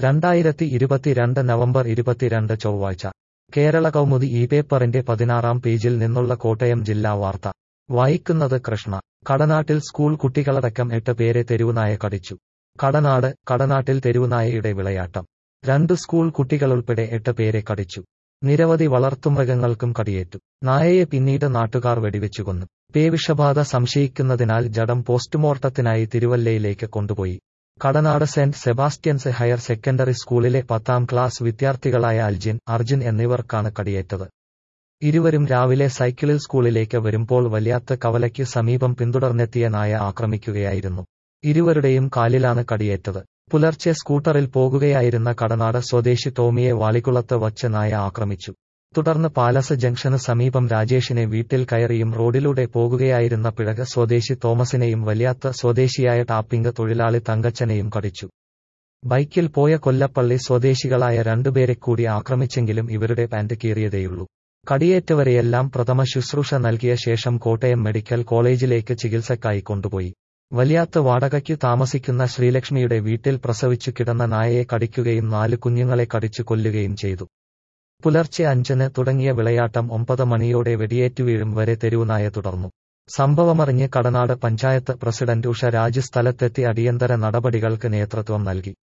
രണ്ടായിരത്തി ഇരുപത്തിരണ്ട് നവംബർ ഇരുപത്തിരണ്ട് ചൊവ്വാഴ്ച കേരള കൗമുദി ഈ പേപ്പറിന്റെ പതിനാറാം പേജിൽ നിന്നുള്ള കോട്ടയം ജില്ലാ വാർത്ത വായിക്കുന്നത് കൃഷ്ണ കടനാട്ടിൽ സ്കൂൾ കുട്ടികളടക്കം എട്ട് പേരെ തെരുവുനായ കടിച്ചു കടനാട് കടനാട്ടിൽ തെരുവുനായയുടെ വിളയാട്ടം രണ്ടു സ്കൂൾ കുട്ടികളുൾപ്പെടെ എട്ട് പേരെ കടിച്ചു നിരവധി വളർത്തുമൃഗങ്ങൾക്കും കടിയേറ്റു നായയെ പിന്നീട് നാട്ടുകാർ വെടിവെച്ചു കൊന്നു പേവിഷബാധ സംശയിക്കുന്നതിനാൽ ജഡം പോസ്റ്റ്മോർട്ടത്തിനായി തിരുവല്ലയിലേക്ക് കൊണ്ടുപോയി Kadanad saint Sebastian's higher secondary സ്കൂളിലെ പത്താം ക്ലാസ് വിദ്യാർത്ഥികളായ അൽജിൻ അർജുൻ എന്നിവർക്കാണ് കടിയേറ്റത് ഇരുവരും രാവിലെ സൈക്കിളിൽ സ്കൂളിലേക്ക് വരുമ്പോൾ വലിയാത്ത കവലയ്ക്ക് സമീപം പിന്തുടർന്നെത്തിയ നായ ആക്രമിക്കുകയായിരുന്നു ഇരുവരുടെയും കാലിലാണ് കടിയേറ്റത് പുലർച്ചെ സ്കൂട്ടറിൽ പോകുകയായിരുന്ന കടനാട് സ്വദേശി ടോമിയെ വാളിക്കുളത്ത് വച്ച് നായ ആക്രമിച്ചു തുടർന്ന് പാലസ് ജംഗ്ഷന് സമീപം രാജേഷിനെ വീട്ടിൽ കയറിയും റോഡിലൂടെ പോകുകയായിരുന്ന പിഴക സ്വദേശി തോമസിനെയും വലിയാത്ത സ്വദേശിയായ ടാപ്പിംഗ് തൊഴിലാളി തങ്കച്ചനെയും കടിച്ചു ബൈക്കിൽ പോയ കൊല്ലപ്പള്ളി സ്വദേശികളായ രണ്ടുപേരെ കൂടി ആക്രമിച്ചെങ്കിലും ഇവരുടെ പാന്റ് കീറിയതേയുള്ളൂ കടിയേറ്റവരെയെല്ലാം പ്രഥമ ശുശ്രൂഷ നൽകിയ ശേഷം കോട്ടയം മെഡിക്കൽ കോളേജിലേക്ക് ചികിത്സക്കായി കൊണ്ടുപോയി വലിയാത്ത് വാടകയ്ക്കു താമസിക്കുന്ന ശ്രീലക്ഷ്മിയുടെ വീട്ടിൽ പ്രസവിച്ചു കിടന്ന നായയെ കടിക്കുകയും നാല് കുഞ്ഞുങ്ങളെ കടിച്ചു കൊല്ലുകയും ചെയ്തു പുലർച്ചെ അഞ്ചിന് തുടങ്ങിയ വിളയാട്ടം ഒമ്പത് മണിയോടെ വെടിയേറ്റു വീഴും വരെ തെരുവുനായ തുടർന്നു സംഭവമറിഞ്ഞ് കടനാട് പഞ്ചായത്ത് പ്രസിഡന്റ് ഉഷ രാജ് സ്ഥലത്തെത്തി അടിയന്തര നടപടികൾക്ക് നേതൃത്വം നൽകി